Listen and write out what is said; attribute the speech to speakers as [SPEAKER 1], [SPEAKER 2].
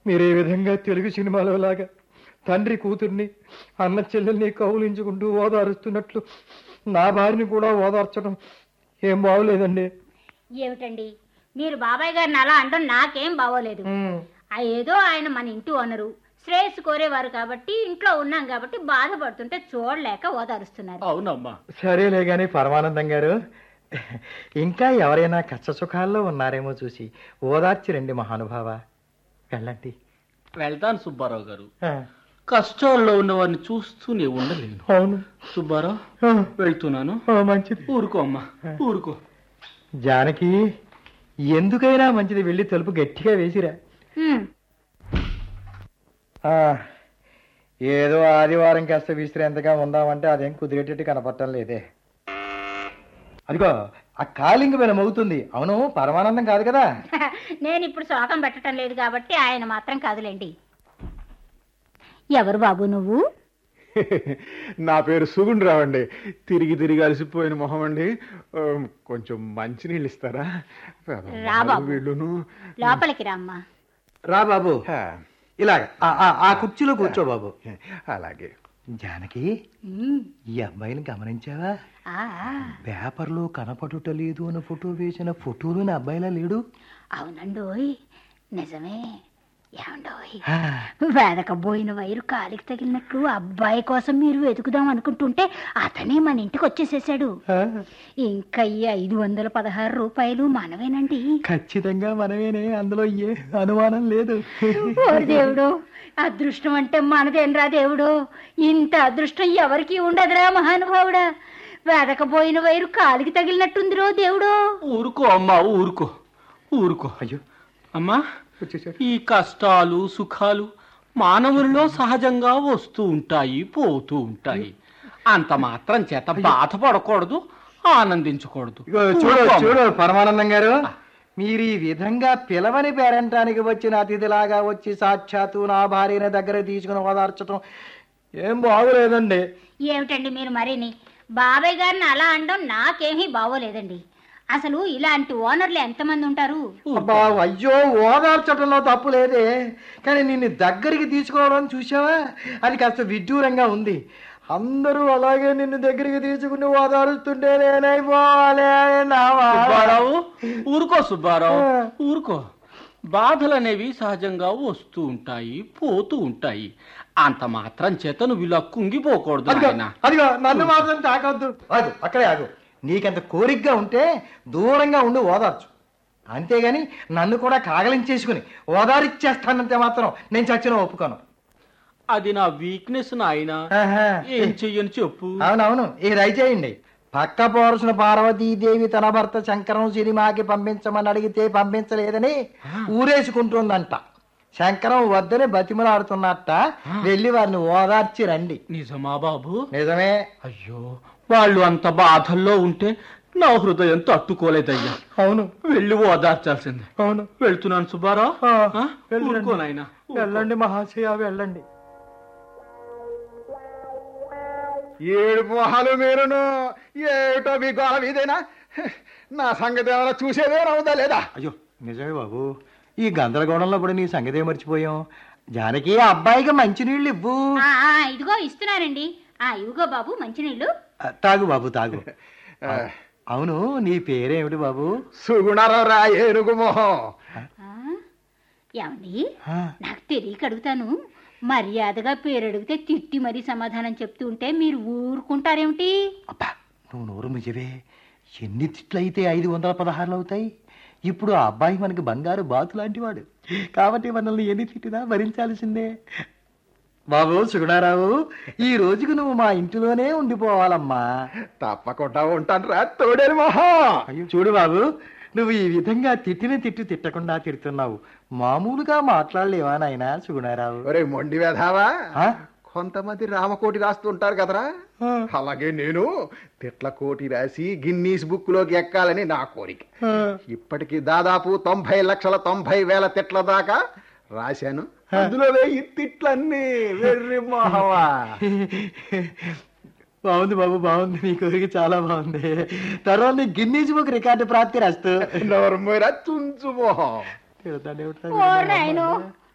[SPEAKER 1] మీరు ఏ విధంగా తెలుగు సినిమాలో లాగా తండ్రి కూతుర్ని అన్న చెల్లెల్ని కౌలించుకుంటూ ఓదారుస్తున్నట్లు నా భార్యని కూడా ఓదార్చడం ఏం బాగోలేదండి
[SPEAKER 2] ఏమిటండి మీరు బాబాయ్ గారిని అలా అనడం నాకేం బాగోలేదు
[SPEAKER 1] ఉమ్,
[SPEAKER 2] ఆ ఏదో ఆయన మన ఇంటి ఓనరు శ్రేయస్సు కోరేవారు కాబట్టి ఇంట్లో ఉన్నాం కాబట్టి బాధపడుతుంటే చూడలేక ఓదారుస్తున్నారు
[SPEAKER 3] అవునమ్మా
[SPEAKER 1] సరేలే గాని పరమానందం గారు ఇంకా ఎవరైనా కష్ట సుఖాల్లో ఉన్నారేమో చూసి ఓదార్చి రండి మహానుభావ వెళ్ళండి
[SPEAKER 3] వెళ్తాను సుబ్బారావు గారు
[SPEAKER 1] ఆ,
[SPEAKER 3] కష్టాల్లో ఉన్నవారిని చూస్తూనే ఉండలేను
[SPEAKER 1] అవును
[SPEAKER 3] సుబ్బారావు
[SPEAKER 1] ఆ,
[SPEAKER 3] వెళ్తున్నాను
[SPEAKER 1] ఆ, మంచిది
[SPEAKER 3] ఊరుకో అమ్మా ఊరుకో
[SPEAKER 1] జానకి ఎందుకైనా మంచిది వెళ్ళి తలుపు గట్టిగా వేసిరా
[SPEAKER 2] హ్మ్.
[SPEAKER 1] ఆ, ఏదో ఆదివారం కాస్త విశ్రాంతిగా ఉందామంటే అదేం కుదిరేటట్టు కనపడటం లేదే అదిగో ఆ కాలింగ్ మీద మోగుతుంది అవును పరమానందం కాదు కదా
[SPEAKER 2] నేను ఇప్పుడు శోకం పెట్టడం లేదు కాబట్టి ఆయన మాత్రం కాదులేండి ఎవరు బాబు నువ్వు
[SPEAKER 4] నా పేరు సుగుండ్రావు అండి తిరిగి తిరిగి అలసిపోయిన మొహం అండి ఆ, కొంచెం మంచినీళ్ళు ఇస్తారా
[SPEAKER 2] రా బాబు.
[SPEAKER 4] వీళ్ళును
[SPEAKER 2] లోపలికి రామ్మా
[SPEAKER 1] రా బాబు
[SPEAKER 4] హా,
[SPEAKER 1] ఇలాగ ఆ, ఆ, ఆ కుర్చీలో కూర్చో బాబు
[SPEAKER 4] అలాగే
[SPEAKER 1] జానకి
[SPEAKER 2] హ్మ్.
[SPEAKER 1] ఈ అబ్బాయిని గమనించావా
[SPEAKER 2] ఆ, ఆ.
[SPEAKER 1] పేపర్లో కనపడుట లేదు అని ఫోటో వేసిన ఫోటోలోని అబ్బాయిలా లేడు
[SPEAKER 2] అవునండోయ్ నిజమే ఏమండోయ్
[SPEAKER 1] ఆ,
[SPEAKER 2] వెదకబోయిన వైరు కాలికి తగిలినట్లు అబ్బాయి కోసం మీరు వెతుకుదాం అనుకుంటుంటే అతనే మన ఇంటికి వచ్చేసేసాడు
[SPEAKER 1] ఆ,
[SPEAKER 2] ఇంకా ఈ ఐదు వందల పదహారు రూపాయలు మనవేనండి
[SPEAKER 1] ఖచ్చితంగా మనమేనే అందులో ఏ అనుమానం లేదు
[SPEAKER 2] ఓరి దేవుడు అదృష్టం అంటే మనదేనరా దేవుడు ఇంత అదృష్టం ఎవరికి ఉండదురా మహానుభావుడా వెదకపోయిన వైరు కాలికి తగిలినట్టుందిరో దేవుడు
[SPEAKER 3] ఊరుకో అమ్మా ఊరుకో ఊరుకో
[SPEAKER 1] అయ్యో
[SPEAKER 3] అమ్మా
[SPEAKER 1] వచ్చేసాడు
[SPEAKER 3] ఈ కష్టాలు సుఖాలు మానవుల్లో సహజంగా వస్తూ ఉంటాయి పోతూ ఉంటాయి అంత మాత్రం చేత బాధపడకూడదు ఆనందించకూడదు
[SPEAKER 1] ఇగో చూడు
[SPEAKER 3] ఊరుకో అమ్మా.
[SPEAKER 1] చూడు పరమానందం గారు మీరు ఈ విధంగా పిలవని పేరంటానికి వచ్చిన అతిథిలాగా వచ్చి సాక్షాత్తు నా భార్యని దగ్గర తీసుకుని ఓదార్చడం ఏం బాగోలేదండి
[SPEAKER 2] ఏమిటండి మీరు మరిని బాబాయ్ గారిని అలా అనడం నాకేమీ బాగోలేదండి అసలు ఇలాంటి ఓనర్లు ఎంతమంది ఉంటారు
[SPEAKER 1] అబ్బా అయ్యో ఓదార్చడంలో తప్పు లేదే కానీ నిన్ను దగ్గరికి తీసుకోవడం చూసావా అది కాస్త విడ్డూరంగా ఉంది అందరూ అలాగే నిన్ను దగ్గరికి తీసుకుని ఓదారుస్తుంటే నేనైపోవాలి నా బాధ.
[SPEAKER 3] సుబ్బారావు ఊరుకో సుబ్బారావు ఊరుకో బాధలనేవి సహజంగా వస్తూ ఉంటాయి పోతూ ఉంటాయి అంత మాత్రం చేత నువ్వు ఇలా కుంగిపోకూడదు
[SPEAKER 1] అదిగో
[SPEAKER 3] ఆయన
[SPEAKER 1] అదిగో నన్ను మాత్రం తాకవద్దు ఆగు అక్కడే ఆగు నీకంత కోరికగా ఉంటే దూరంగా ఉండి ఓదార్చు అంతేగాని నన్ను కూడా కాగలించేసుకుని ఓదారిచ్చేస్తానంటే మాత్రం నేను చచ్చిన ఒప్పుకోను
[SPEAKER 3] అది నా వీక్నెస్ నాయన
[SPEAKER 1] ఆహా.
[SPEAKER 3] ఏం చెయ్యను చెప్పు
[SPEAKER 1] అవునవును ఈ దయచేయండి పక్క పోరసిన పార్వతీదేవి తన భర్త శంకరం సినిమాకి పంపించమని అడిగితే పంపించలేదని ఊరేసుకుంటుందంట శంకరం వద్దని బతిమలాడుతున్నట్ట వెళ్ళి వారిని ఓదార్చి రండి
[SPEAKER 3] నిజమా బాబు
[SPEAKER 1] నిజమే
[SPEAKER 3] అయ్యో వాళ్ళు అంత బాధల్లో ఉంటే నా హృదయం తట్టుకోలేదయ్యా
[SPEAKER 1] అవును
[SPEAKER 3] వెళ్ళి ఓదార్చాల్సిందే
[SPEAKER 1] అవును
[SPEAKER 3] వెళ్తున్నాను సుబ్బారావు
[SPEAKER 1] ఆ,
[SPEAKER 3] ఆ?
[SPEAKER 1] వెళ్ళండి.
[SPEAKER 3] ఊరుకో నాయనా, ఊరుకో.
[SPEAKER 1] వెళ్ళండి మహాశయ వెళ్ళండి
[SPEAKER 4] ఏడు మొహాలు మీరును ఏటో మీ గోళ మీదేనా నా సంగతి ఏమైనా చూసేదే అవుదా లేదా
[SPEAKER 1] అయ్యో నిజమే బాబు ఈ గందరగోళంలో కూడా నీ సంగతే మర్చిపోయాం జానకి ఆ అబ్బాయికి మంచినీళ్ళు ఇవ్వు
[SPEAKER 2] ఆ, ఆ, ఇదిగో ఇస్తున్నానండి ఆ ఇదిగో బాబు మంచినీళ్ళు
[SPEAKER 1] ఆ, తాగు బాబు తాగు అవును నీ పేరేమిటి బాబు
[SPEAKER 4] సుగుణారావు రా ఏనుగు మొహం
[SPEAKER 2] ఆ, ఏమండి
[SPEAKER 1] ఆ,
[SPEAKER 2] నాకు తెలియక అడుగుతాను మర్యాదగా పేరు అడిగితే తిట్టి మరీ సమాధానం చెప్తూ ఉంటే మీరు ఊరుకుంటారేమిటి
[SPEAKER 1] అబ్బా నువ్వు నోరు ముజవే ఎన్ని తిట్లయితే ఐదు వందల పదహారులు అవుతాయి ఇప్పుడు ఆ అబ్బాయి మనకి బంగారు బాతు లాంటి వాడు కాబట్టి మనల్ని ఎన్ని తిట్టినా భరించాల్సిందే బాబు సుగుణారావు ఈ రోజుకు నువ్వు మా ఇంటిలోనే ఉండిపోవాలమ్మా
[SPEAKER 4] తప్పకుండా ఉంటాను రా తోడేరు మొహం
[SPEAKER 1] అయ్యో చూడు బాబు నువ్వు ఈ విధంగా తిట్టిన తిట్టు తిట్టకుండా తిడుతున్నావు మామూలుగా మాట్లాడలేవా నాయనా సుగుణారావు
[SPEAKER 4] ఒరే మొండి వేధావా
[SPEAKER 1] ఆ?
[SPEAKER 4] కొంతమంది రామకోటి రాస్తుంటారు కదరా
[SPEAKER 1] ఆ.
[SPEAKER 4] అలాగే నేను తిట్ల కోటి రాసి గిన్నీస్ బుక్ లోకి ఎక్కాలని నా కోరిక
[SPEAKER 1] ఆ,
[SPEAKER 4] ఇప్పటికి దాదాపు తొంభై లక్షల తొంభై వేల తిట్ల దాకా రాశాను అందులో వెయ్యి తిట్లన్నీ వెర్రి మొహవా
[SPEAKER 1] బాగుంది బాబు బాగుంది నీ కోరిక చాలా బాగుంది తర్వాత నీ గిన్నీస్ బుక్ రికార్డు ప్రాప్తి రాస్తూ
[SPEAKER 4] నోరు మూయరా చుంచు మొహం
[SPEAKER 1] తిడతానే ఉంటాడు.
[SPEAKER 2] ఓ నాయనో